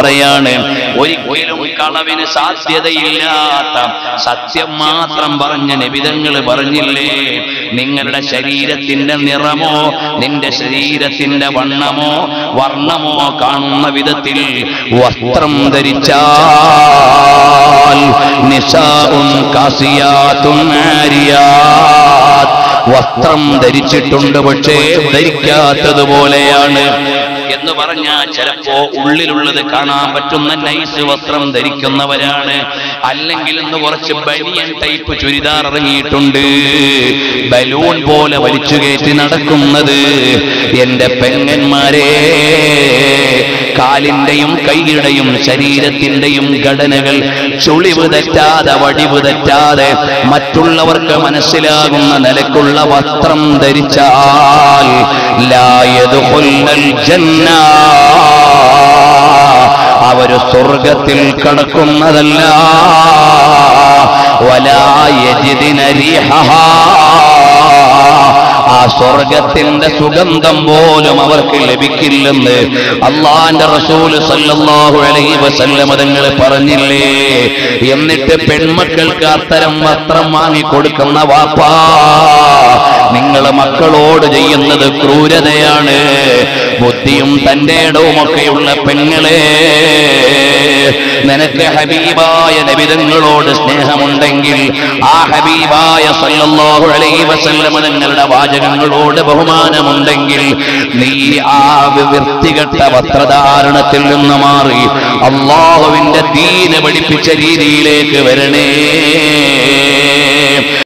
പറയാണ് ഒരിക്കലും കളവിന് സാധ്യതയില്ലാത്ത സത്യം മാത്രം പറഞ്ഞ നിബിതങ്ങൾ പറഞ്ഞില്ലേ നിങ്ങളുടെ ശരീരത്തിന്റെ നിറമോ നിന്റെ ശരീരത്തിന്റെ വണ്ണമോ വർണ്ണമോ കാണുന്ന വിധത്തിൽ വസ്ത്രം ധരിച്ചാൽ നിസാഉം കാസിയാത്തും ആരിയാത്ത് വസ്ത്രം ധരിച്ചിട്ടുണ്ട് പക്ഷേ ധരിക്കാത്തതുപോലെയാണ് എന്ന് പറഞ്ഞാൽ ചിലപ്പോ ഉള്ളിലുള്ളത് കാണാൻ പറ്റുന്ന നൈസ് വസ്ത്രം ധരിക്കുന്നവരാണ് അല്ലെങ്കിൽ ഇന്ന് കുറച്ച് ബനിയൻ ടൈപ്പ് ചുരിദാർ ഇറങ്ങിയിട്ടുണ്ട് ബലൂൺ പോലെ വലിച്ചു കയറ്റി നടക്കുന്നത് എന്റെ പെങ്ങന്മാരെ കാലിന്റെയും കൈയുടെയും ശരീരത്തിന്റെയും ഘടനകൾ ചുളിവ് തെറ്റാതെ വടിവ് തെറ്റാതെ മറ്റുള്ളവർക്ക് മനസ്സിലാകുന്ന നിലക്കുള്ള വസ്ത്രം ധരിച്ചാൽ ലായതുകൊല്ലൽ ജന്ന അവര് സ്വർഗത്തിൽ കടക്കുന്നതല്ല ആ സ്വർഗത്തിന്റെ സുഗന്ധം പോലും അവർക്ക് ലഭിക്കില്ലെന്ന് അള്ളാന്റെ റസൂല് സല്ലല്ലാഹു അലൈഹി വസല്ലമ തങ്ങൾ പറഞ്ഞില്ലേ എന്നിട്ട് പെൺമക്കൾക്ക് അത്തരം വസ്ത്രം വാങ്ങിക്കൊടുക്കുന്ന വാപ്പാ നിങ്ങൾ മക്കളോട് ചെയ്യുന്നത് ക്രൂരതയാണ് ബുദ്ധിയും തന്റെ ഇടവുമൊക്കെയുള്ള പെങ്ങളെ നിനക്ക് ഹബീബായ നബിതങ്ങളോട് സ്നേഹമുണ്ടെങ്കിൽ ആ ഹബീബായ സല്ലല്ലാഹു അലൈഹി വസല്ലമ നിങ്ങളുടെ വാചകങ്ങളോട് ബഹുമാനമുണ്ടെങ്കിൽ നീ ആ വൃത്തികെട്ട വസ്ത്രധാരണത്തിൽ നിന്ന് മാറി അള്ളാഹുവിന്റെ ദീന പഠിപ്പിച്ച രീതിയിലേക്ക് വരണേ